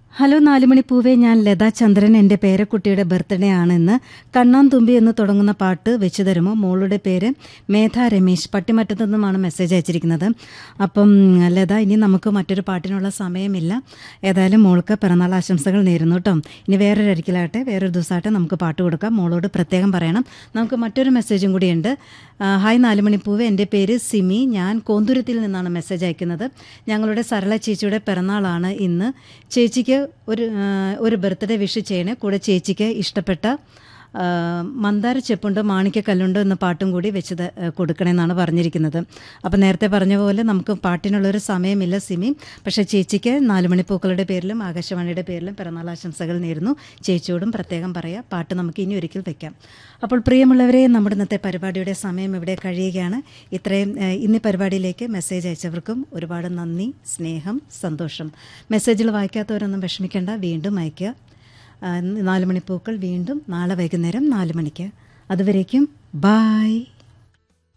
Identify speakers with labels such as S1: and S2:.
S1: hello നാലുമണിപ്പൂവേ ഞാൻ ലതാ ചന്ദ്രൻ എൻ്റെ പേരക്കുട്ടിയുടെ birthday ആണെന്ന് കണ്ണാൻ തുമ്പി എന്ന് തുടങ്ങുന്ന പാട്ട് വെച്ച് തരുമോ മോളുടെ പേര് മേധ രമേശ് പട്ടിമറ്റത്തു നിന്നുമാണ് മെസ്സേജ് അയച്ചിരിക്കുന്നത് അപ്പം ലത ഇനി നമുക്ക് മറ്റൊരു പാട്ടിനുള്ള സമയമില്ല ഏതായാലും മോൾക്ക് പിറന്നാൾ ആശംസകൾ നേരുന്നു കേട്ടോ ഇനി വേറൊരു അരിക്കലാകട്ടെ വേറൊരു ദിവസമാകട്ടെ നമുക്ക് പാട്ട് കൊടുക്കാം മോളോട് പ്രത്യേകം പറയണം നമുക്ക് മറ്റൊരു മെസ്സേജും കൂടിയുണ്ട് ആ, ഹായ് നാലുമണിപ്പൂവ് എൻ്റെ പേര് സിമി ഞാൻ കോന്തുരത്തിൽ നിന്നാണ് മെസ്സേജ് അയക്കുന്നത് ഞങ്ങളുടെ സരള ചേച്ചിയുടെ പിറന്നാളാണ് ഇന്ന് ചേച്ചിക്ക് ഒരു ആ, ഒരു ബർത്ത്ഡേ വിഷ് ചെയ്യണേ കൂടെ ചേച്ചിക്ക് ഇഷ്ടപ്പെട്ട ആ, മന്ദാര ചെപ്പുണ്ട് മാണിക്കക്കല്ലുണ്ട് എന്ന പാട്ടും കൂടി വെച്ച് ത- കൊടുക്കണമെന്നാണ് പറഞ്ഞിരിക്കുന്നത് അപ്പോൾ നേരത്തെ പറഞ്ഞ പോലെ നമുക്ക് പാട്ടിനുള്ളൊരു സമയമില്ല സിമി പക്ഷേ ചേച്ചിക്ക് നാലുമണിപ്പൂക്കളുടെ പേരിലും ആകാശവാണിയുടെ പേരിലും പിറന്നാൾ ആശംസകൾ നേരുന്നു ചേച്ചിയോടും പ്രത്യേകം പറയാം പാട്ട് നമുക്ക് ഇനി ഒരിക്കൽ വെക്കാം അപ്പോൾ പ്രിയമുള്ളവരെ നമ്മുടെ ഇന്നത്തെ പരിപാടിയുടെ സമയം ഇവിടെ കഴിയുകയാണ് ഇത്രയും ഏഹ്, ഇന്ന് ഈ പരിപാടിയിലേക്ക് മെസ്സേജ് അയച്ചവർക്കും ഒരുപാട് നന്ദി സ്നേഹം സന്തോഷം മെസ്സേജിൽ വായിക്കാത്തവരൊന്നും വിഷമിക്കേണ്ട വീണ്ടും അയയ്ക്കുക ആ, നാല് മണിപ്പൂക്കൾ വീണ്ടും നാളെ വൈകുന്നേരം നാല് മണിക്ക് അതുവരേക്കും ബായ്